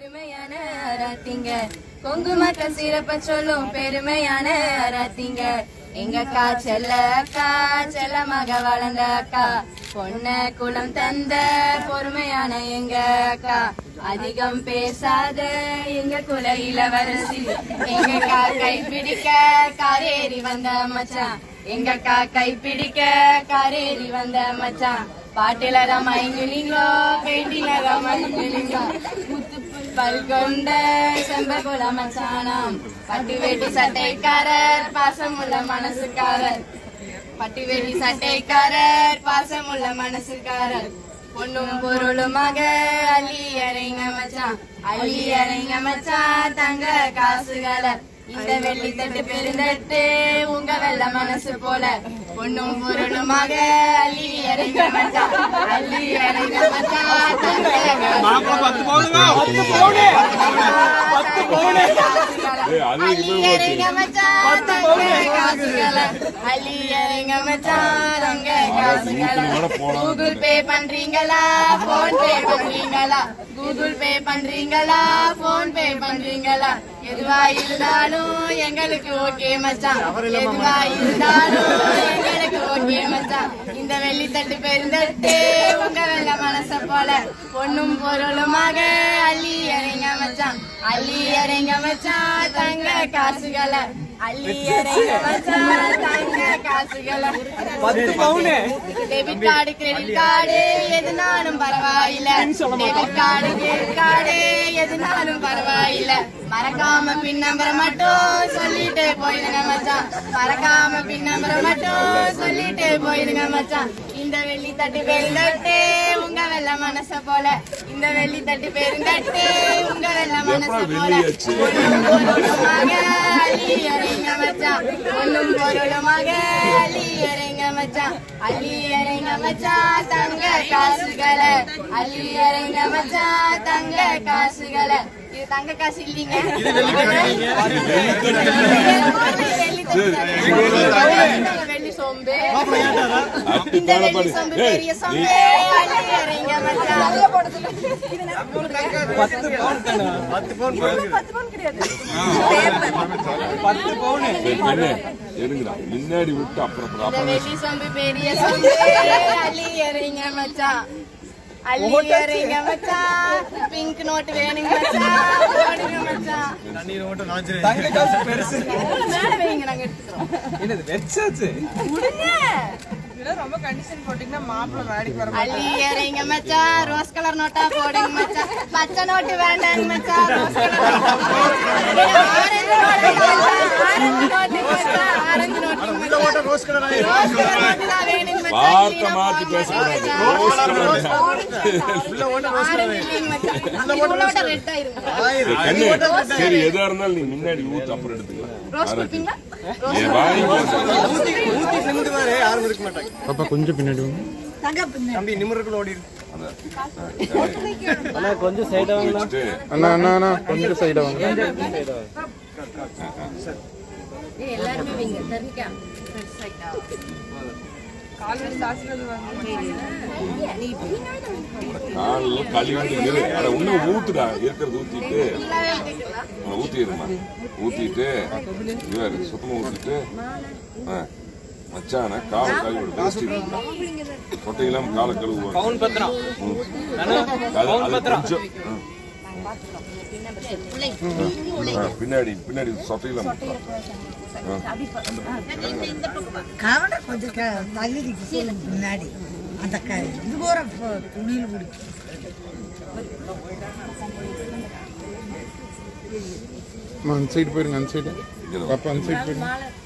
அருமையான அராத்திங்க குங்குமக்க சிறப்ப சொல்லும் பெருமையான அராத்திங்க எங்க அக்கா செல்ல அக்கா செல்ல மக வளர்ந்த அக்கா பொண்ண குலம் தந்த பொறுமையான எங்க அக்கா அதிகம் பேசாத எங்க குல இளவரசி எங்க அக்கா கைப்பிடிக்க காரேறி வந்த மச்சான் எங்க அக்கா கைப்பிடிக்க காரேறி வந்த மச்சான் பாட்டில தான் மயங்குனீங்களோ பெயிண்டில தான் மயங்குனீங்களோ முத்து பல் கொண்ட செம்பகுல மச்சானாம் பட்டு வேட்டி சட்டைக்காரர் பாசமுள்ள மனசுக்காரர் பட்டு வேட்டி சட்டைக்காரர் பாசமுள்ள மனசுக்காரர் பொண்ணும் பொருளுமாக அள்ளி இறங்க மச்சான் அள்ளி இறங்க மச்சான் தங்க காசுகளை இந்த வெள்ளி தட்டு பெருந்தட்டு உங்க வெள்ள மனசு போல பொண்ணும் பொருளுமாக அள்ளி இறங்க மச்சான் அள்ளி இறங்க மச்சான் தங்க ஏய், அது அள்ளி இதுவே போச்சு. இறங்க மச்சான் தங்க காசுகளை அள்ளி இறங்க மச்சான் தங்க காசுகளை கூட போலாம். கூகுள் பே பண்றீங்களா போன் பே பண்றீங்களா கூகுள் பே பண்றீங்களா போன் பே பண்றீங்களா எதுவா இருந்தாலும் எங்களுக்கு ஓகே மச்சான் எதுவா இருந்தாலும் எங்களுக்கு ஓகே மச்சான் இந்த வெள்ளி தட்டு பெருந்தட்டு உங்க வெள்ள மனச போல பொண்ணும் பொருளுமாக அள்ளி இறங்க மச்சான் அள்ளி இறங்க மச்சான் தங்க காசுகளை அள்ளி இறங்க மச்சான் தங்க காசுகளை டெபிட் கார்டு கிரெடிட் கார்டு எதுனாலும் பரவாயில்ல டெபிட் கார்டு கிரெடிட் கார்டு எதுனாலும் பரவாயில்ல மறக்காம பின் நம்பரை மட்டும் சொல்லிட்டு போயிடுங்க மச்சான் மறக்காம பின் நம்பரை மட்டும் சொல்லிட்டு போயிடுங்க மச்சான் இந்த வெள்ளி தட்டு பெருந்தட்டு உங்க வெள்ள மனச போல இந்த வெள்ளி தட்டு பெருந்தட்டு உங்க வெள்ள மனச போல வெளியாச்சு. பொண்ணும் பொருளுமாக அள்ளி இறங்க மச்சான் பொண்ணும் பொருளுமாக அள்ளி இறங்க மச்சான் அள்ளி இறங்க மச்சான் தங்க காசுகளை அள்ளி இறங்க மச்சான் தங்க காசுகளை இது தங்க காசு இல்லைங்க வெள்ளி வெள்ளி சோம்பு அப்படி இந்த போல வெள்ளி பாரு. சோம்பு ஏய், பெரிய நீ- சோம்பு அள்ளி இறங்க மச்சான் சரி, பெண்ணே, எடுங்கடா. முன்னாடி விட்டு அப்புறம் அப்புறம் இந்த அப்புறம் வெள்ளி சோம்பு பெரிய சோம்பு அள்ளி இறங்க மச்சான் அள்ளி இறங்க மச்சான் பிங்க் நோட் வேணுங்க மச்சான் போடுங்க மச்சான் மேல வைங்க நாங்க எடுத்துக்கிறோம் விடுங்க ரொம்ப கண்டிஷன் போட்டீங்கன்னா மாப்பிள்ள வேலைக்கு வர அள்ளி இறங்க மச்சான் ரோஸ் கலர் நோட்டா போடுங்க மச்சான் பச்சை நோட்டு வேண்டாங்க மச்சான் rose colour orange note orange note மச்சான் ஆரஞ்சு நோட்டு மச்சான் ரோஸ் கலர் நோட்டு தான் வேணுங்க மச்சான் வார்த்தை மாத்தி பேசக்கூடாது ரோஸ் கலர் ஆரஞ்சு இல்லைங்க மச்சான் இவ்வளோட ரெட் ஆயிருங்க கண்ணு சரி எதா இருந்தாலும் நீ முன்னாடி ஊத்து அப்புறம் எடுத்துக்கலாம் ரோஸ் கொடுப்பீங்களா என் வாங்கி பாப்பா கொஞ்சம் பின்னாடி வாங்க தம்பி நிமிடக்குள்ள ஓடி கொஞ்சம் சைடா வச்சுட்டு அண்ணா அண்ணா அண்ணா கொஞ்சம் சைடா வாங்க எல்லாருமே வைங்க தெரிஞ்சுக்கா காலேஜ் ஆசீர்வாதம் வாங்க காலில் கழுவிட்டு இரு அட இன்னும் ஊத்துடா இருக்கிறது ஊத்திட்டு அஹ் ஊத்திடுமா ஊத்திட்டு இவர் சுத்தமா ஊத்திட்டு ஆ, மச்சான காலை கழுவி விடு வேஸ்ட் சொட்டையெல்லாம் காலை கழுவுவாங்க பவுன் பத்திரம் ம். அது- அது கொஞ்சம் ஆ. ஆ, பின்னாடி பின்னாடி சொட்டையெல்லாம் கவனை கொஞ்சம் க- தள்ளி நிற்க முன்னாடி அந்த க இது போற துணியில் பிடிக்கும் அம்மா, அந்த சைடு போயிருங்க அந்த சைடு பாப்பா அந்த சைடு போயிருங்க